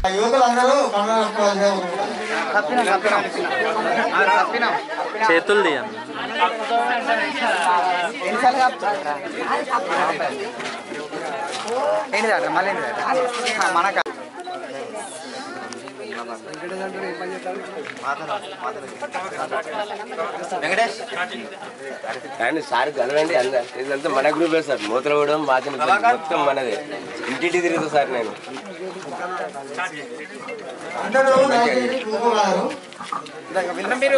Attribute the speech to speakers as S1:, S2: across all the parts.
S1: యువకులందరూ కన్ను కప్పుకోవాల్సిన
S2: చేతులు తీయండి
S3: ఏంటి దాట మళ్ళీ ఏంటి దాట మనక వెంకటేష్
S4: కానీ సార్ కలవండి అందరు ఇదంతా మన గ్రూపే సార్ మూతలగూడెం మాచిన మొత్తం మనదే ఇంటింటి తిరుగుతా సార్ నేను
S1: అందరూ దయచేసి కూర్చోగలరు
S3: మీరు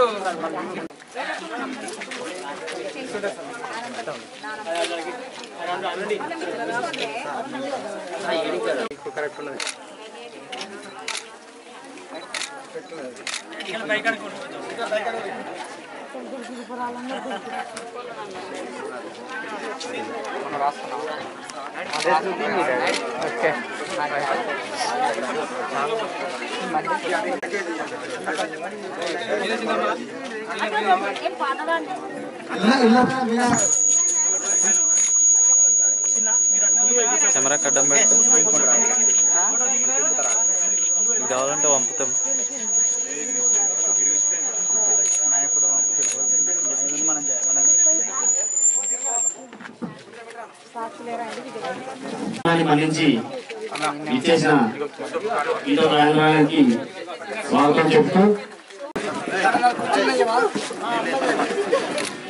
S1: ఇళ్ళ ఇళ్ళ మీద
S2: కెమెరా కడ్డం పెట్టు మీకు కావాలంటే పంపుతాం
S5: కార్యక్రమాన్ని మన్నించి ఇచ్చేసిన ఈటో రాజధానికి స్వాగతం చెప్తూ